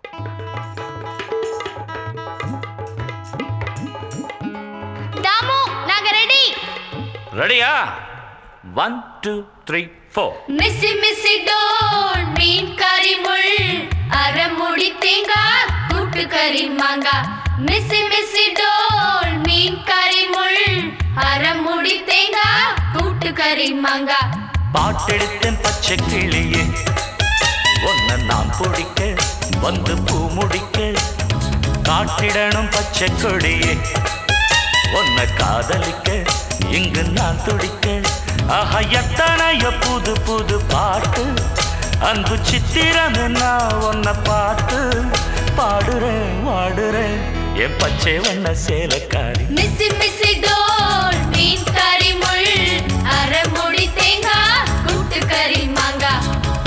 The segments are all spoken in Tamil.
தாமு நாங்க ரெடி ரெடியா ஒன் டூ த்ரீ ஃபோர் மிஸ்ஸி மிஸ்ஸி டோன் மீன் கறி முள் அரைமுடி தேங்காய் கூட்டு கறி மாங்காய் மிஸ்ஸி மிஸ்ஸி டோன் மீன் கறி முள் அரைமுடி தேங்காய் கூட்டு கறி மாங்காய் பாட்டெடுத்தேன் பச்சை கிளியே ஒன்ன நான் பிடிக்க வந்து பூ முடிக்க காட்டிடணும் பச்சை கொடியே உன்னை காதலிக்க இங்கு நான் துடிக்க ஆஹா எத்தனைய புது புது பாட்டு அன்பு சித்திரம் நான் உன்னை பார்த்து பாடுறேன் வாடுறேன் என் பச்சை வண்ண சேலக்காரி மிஸ்ஸி மிஸ்ஸி டோன் மீன் கறி முள் அரைமுடி தேங்காய் கூட்டு கறி மாங்காய்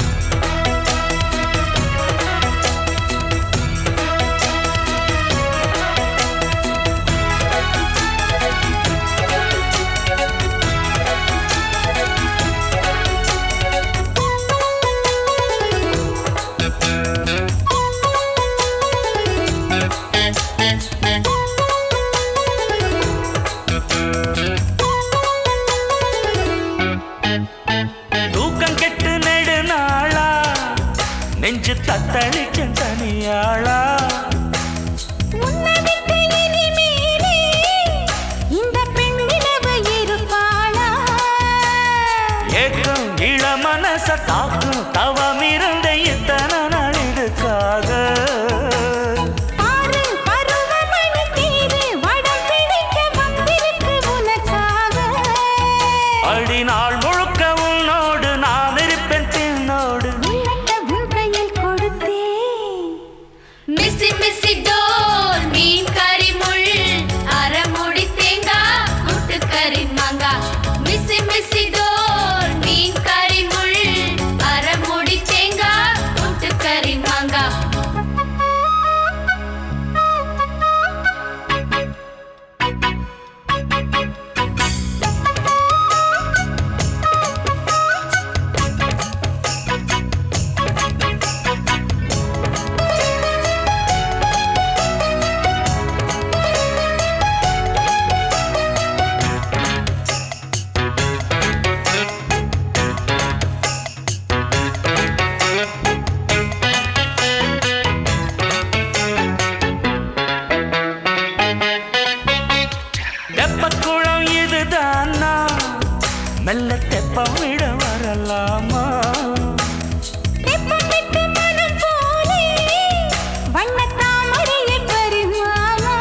தூக்கம் கெட்டு நெடு நாளா நெஞ்சு தத்தளிக்கும் தனியாளா உன்னை விட்டு இனிமேலே இந்த பெண் நிலவு இருப்பாளா? ஏக்கம் இள மனச தாக்கும் தவம் இருந்த இத்தனை நாளிடுக்காக பாரு, பருவமழை தேரு வடம் பிடிக்க வந்திருக்கு உனக்காக. அடி நாள் முழுக்க உன்னோடு நான் இருப்பேன் பின்னோடு உள்ளத்தை உன் கையில் கொடுத்தேன். மிஸ்ஸி மிஸ்ஸி டோல் மீன் கறி முள் அரைமுடி தேங்காய் கூட்டு கறி மாங்காய் மிஸ்ஸி மிஸ்ஸி டோல் மீன் கறி முள் அரைமுடி தேங்காய் கூட்டு கறி மாங்காய் தெப்பக்குளம் இதுதானா மெல்ல தெப்பம் விட வரலாமா தெப்பம் விட்டு மனம் போலே வண்ணத் தாமரையைப் பரிமாமா.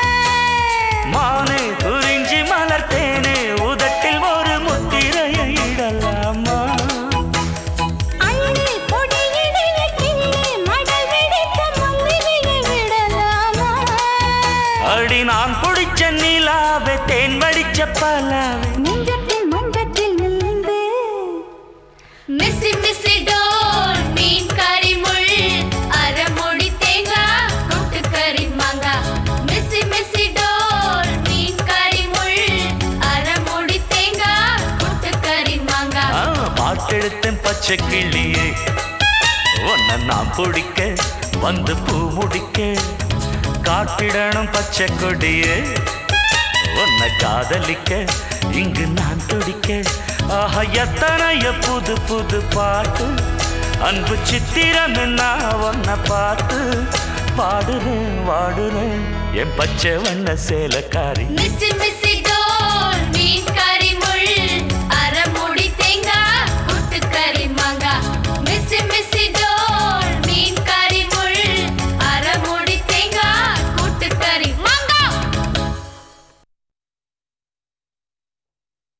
மானே குறிஞ்சி மலர்த்தேனே உதட்டில் ஒரு முத்திரையை இடலாமா அள்ளி பொடியிடைய கிள்ளி மடல் வெடித்த மல்லிகையை விடலாமா? அடி நான் குடிச்ச நிலாவே தேன் வடிச்ச பலாவே நெஞ்சத்தில் மஞ்சத்தில் நீந்து மிஸ்ஸி மிஸ்ஸி டோல் மீன் கறி முள் அரைமுடி தேங்காய் கூட்டு கறி மாங்காய் மிஸ்ஸி மிஸ்ஸி டோல் மீன் கறி முள் அரைமுடி தேங்காய் கூட்டு கறி மாங்காய் ஆ, பாட்டெடுத்தேன் பச்சை கிளியே உன்னை நான் பிடிக்க வந்து பூ முடிக்க காட்டிடணும் பச்சை கொடியே உன்னை காதலிக்க இங்கு நான் துடிக்க ஆஹா எத்தனைய புது புது பாட்டு அன்பு சித்திரம் நான் உன்னை பார்த்து பாடுறேன் வாடுறேன் என் பச்சை வண்ண சேலக்காரி மிஸ்ஸி மிஸ்ஸி